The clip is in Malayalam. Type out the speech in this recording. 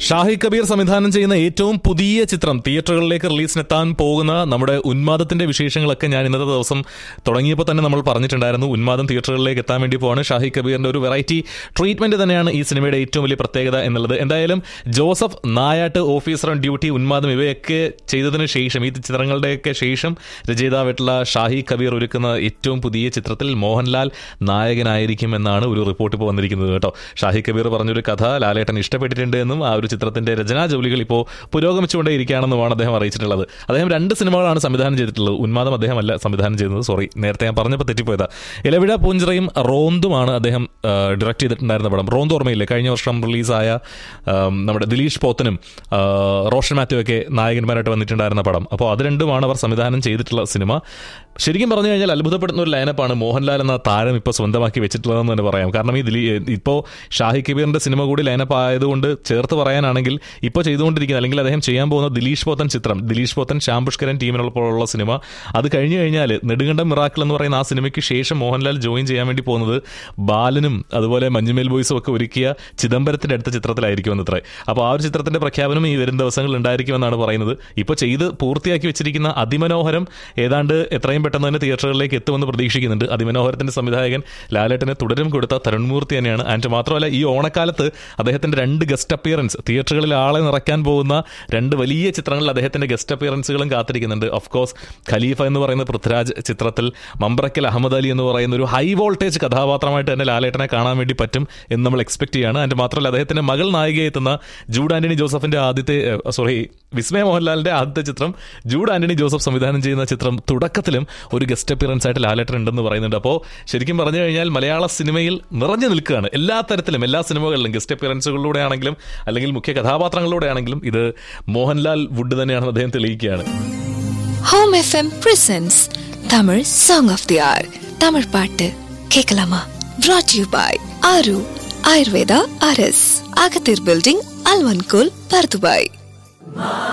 ഷാഹി കബീർ സംവിധാനം ചെയ്യുന്ന ഏറ്റവും പുതിയ ചിത്രം തിയേറ്ററുകളിലേക്ക് റിലീസിനെത്താൻ പോകുന്ന നമ്മുടെ ഉന്മാദത്തിന്റെ വിശേഷങ്ങളൊക്കെ ഞാൻ ഇന്നത്തെ ദിവസം തുടങ്ങിയപ്പോൾ തന്നെ നമ്മൾ പറഞ്ഞിട്ടുണ്ടായിരുന്നു ഉന്മാദം തിയേറ്ററുകളിലേക്ക് എത്താൻ വേണ്ടി പോവാണ് ഷാഹി കബീറിന്റെ ഒരു വെറൈറ്റി ട്രീറ്റ്മെന്റ് തന്നെയാണ് ഈ സിനിമയുടെ ഏറ്റവും വലിയ പ്രത്യേകത എന്നുള്ളത് എന്തായാലും Joseph Nayattu officer on duty ഉന്മാദം ഇവയൊക്കെ ചെയ്തതിന് ശേഷം ഈ ചിത്രങ്ങളുടെയൊക്കെ ശേഷം രചയിതാവായിട്ടുള്ള ഷാഹി കബീർ ഒരുക്കുന്ന ഏറ്റവും പുതിയ ചിത്രത്തിൽ മോഹൻലാൽ നായകനായിരിക്കും എന്നാണ് ഒരു റിപ്പോർട്ട് ഇപ്പോൾ വന്നിരിക്കുന്നത് കേട്ടോ ഷാഹി കബീർ പറഞ്ഞൊരു കഥ ലാലേട്ടൻ ഇഷ്ടപ്പെട്ടിട്ടുണ്ട് എന്നും ആ ഒരു ചിത്രത്തിന്റെ രചനാ ജോലികൾ ഇപ്പോൾ പുരോഗമിച്ചുകൊണ്ടേ ഇരിക്കുകയാണെന്നുമാണ് അദ്ദേഹം അറിയിച്ചിട്ടുള്ളത് അദ്ദേഹം രണ്ട് സിനിമകളാണ് സംവിധാനം ചെയ്തിട്ടുള്ളത് ഉന്മാദം അദ്ദേഹമല്ല സംവിധാനം ചെയ്യുന്നത് സോറി നേരത്തെ ഞാൻ പറഞ്ഞപ്പോൾ തെറ്റിപ്പോയതാ ഇലവിഴ പൂഞ്ചിറയും റോന്തുമാണ് അദ്ദേഹം ഡയറക്ട് ചെയ്തിട്ടുണ്ടായിരുന്ന പടം റോന്ത് ഓർമ്മയില്ലേ കഴിഞ്ഞ വർഷം റിലീസായ ആം, നമ്മുടെ ദിലീഷ് പോത്തനും ആ, റോഷൻ മാത്യു ഒക്കെ നായകന്മാരായിട്ട് വന്നിട്ടുണ്ടായിരുന്ന പടം അപ്പോൾ അത് രണ്ടുമാണ് അവർ സംവിധാനം ചെയ്തിട്ടുള്ള സിനിമ ശരിക്കും പറഞ്ഞു കഴിഞ്ഞാൽ അത്ഭുതപ്പെടുന്ന ഒരു ലൈനപ്പാണ് മോഹൻലാൽ എന്ന താരം ഇപ്പോൾ സ്വന്തമാക്കി വെച്ചിട്ടുള്ളതെന്ന് തന്നെ പറയാം കാരണം ഈ ദിലീ ഇപ്പോൾ ഷാഹി കബീറിന്റെ സിനിമ കൂടി ലൈനപ്പ് ആയതുകൊണ്ട് ചേർത്ത് പറയാനാണെങ്കിൽ ഇപ്പോൾ ചെയ്തുകൊണ്ടിരിക്കുന്ന അല്ലെങ്കിൽ അദ്ദേഹം ചെയ്യാൻ പോകുന്ന ദിലീഷ് പോത്തൻ ചിത്രം ദിലീഷ് പോത്തൻ ശ്യാം പുഷ്കരൻ ടീമിനൊപ്പമുള്ള സിനിമ അത് കഴിഞ്ഞു കഴിഞ്ഞാൽ നെടുങ്കണ്ടം മിറാക്കിൾ എന്ന് പറയുന്ന ആ സിനിമയ്ക്ക് ശേഷം മോഹൻലാൽ ജോയിൻ ചെയ്യാൻ വേണ്ടി പോകുന്നത് ബാലനും അതുപോലെ മഞ്ഞുമേൽ ബോയ്സും ഒക്കെ ഒരുക്കിയ ചിദംബരത്തിന്റെ അടുത്ത ചിത്രത്തിലായിരിക്കും എന്നത്രേ അപ്പോൾ ആ ഒരു ചിത്രത്തിന്റെ പ്രഖ്യാപനം ഈ വരുന്ന ദിവസങ്ങളിൽ ഉണ്ടായിരിക്കുമെന്നാണ് പറയുന്നത് ഇപ്പോൾ ചെയ്ത് പൂർത്തിയാക്കി വെച്ചിരിക്കുന്ന അതിമനോഹരം ഏതാണ്ട് എത്രയും പെട്ടെന്ന് തന്നെ തിയേറ്ററുകളിലേക്ക് എത്തുമെന്ന് പ്രതീക്ഷിക്കുന്നുണ്ട് അതിമനോഹരത്തിന്റെ സംവിധായകൻ ലാലേട്ടന് തുടരും കൊടുത്ത തരുൺമൂർത്തി തന്നെയാണ് ആൻഡ് മാത്രമല്ല ഈ ഓണക്കാലത്ത് അദ്ദേഹത്തിന്റെ രണ്ട് ഗസ്റ്റ് അപ്പിയറൻസ് തിയേറ്ററുകളിൽ ആളെ നിറയ്ക്കാൻ പോകുന്ന രണ്ട് വലിയ ചിത്രങ്ങളിൽ അദ്ദേഹത്തിന്റെ ഗസ്റ്റ് അപ്പിയറൻസുകളും കാത്തിരിക്കുന്നുണ്ട് ഓഫ് കോഴ്സ് ഖലീഫ എന്ന് പറയുന്ന പൃഥ്വിരാജ് ചിത്രത്തിൽ മമ്പ്രക്കൽ അഹമ്മദ് അലി എന്ന് പറയുന്ന ഒരു ഹൈ വോൾട്ടേജ് കഥാപാത്രമായിട്ട് തന്നെ ലാലേട്ടനെ കാണാൻ വേണ്ടി പറ്റും എന്ന് നമ്മൾ എക്സ്പെക്ട് ചെയ്യാണ് ആൻഡ് മാത്രമല്ല അദ്ദേഹത്തിന്റെ മകൾ നായികയെ എത്തുന്ന ജൂഡ് ആന്റണി ജോസഫിന്റെ ആദ്യത്തെ സോറി വിസ്മയ മോഹൻലാലിന്റെ ആദ്യത്തെ ചിത്രം ജൂഡ് ആന്റണി ജോസഫ് സംവിധാനം ചെയ്യുന്ന ചിത്രം തുടക്കത്തിലും ഒരു ഗസ്റ്റ് അപ്പിയറൻസ് ആയിട്ട് ലാലേട്ടൻ ഉണ്ടെന്ന് പറയുന്നുണ്ട് അപ്പോൾ ശരിക്കും പറഞ്ഞു കഴിഞ്ഞാൽ മലയാള സിനിമയിൽ നിറഞ്ഞു നിൽക്കുകയാണ് എല്ലാ തരത്തിലും എല്ലാ സിനിമകളിലും ഗസ്റ്റ് അപ്പിയറൻസുകളിലൂടെ ആണെങ്കിലും അല്ലെങ്കിൽ മുഖ്യ കഥാപാത്രങ്ങളിലൂടെ ആണെങ്കിലും ഇത് മോഹൻലാൽ വുഡ് തന്നെയാണെന്ന് അദ്ദേഹം തെളിയിക്കുകയാണ് home FM presents Tamil song of the our Tamil பாட்டு கேட்கலாமா brought you by Aaru Ayurveda RS அகத்தீர் பில்டிங் அல்வன்கோல் பர்துபாய்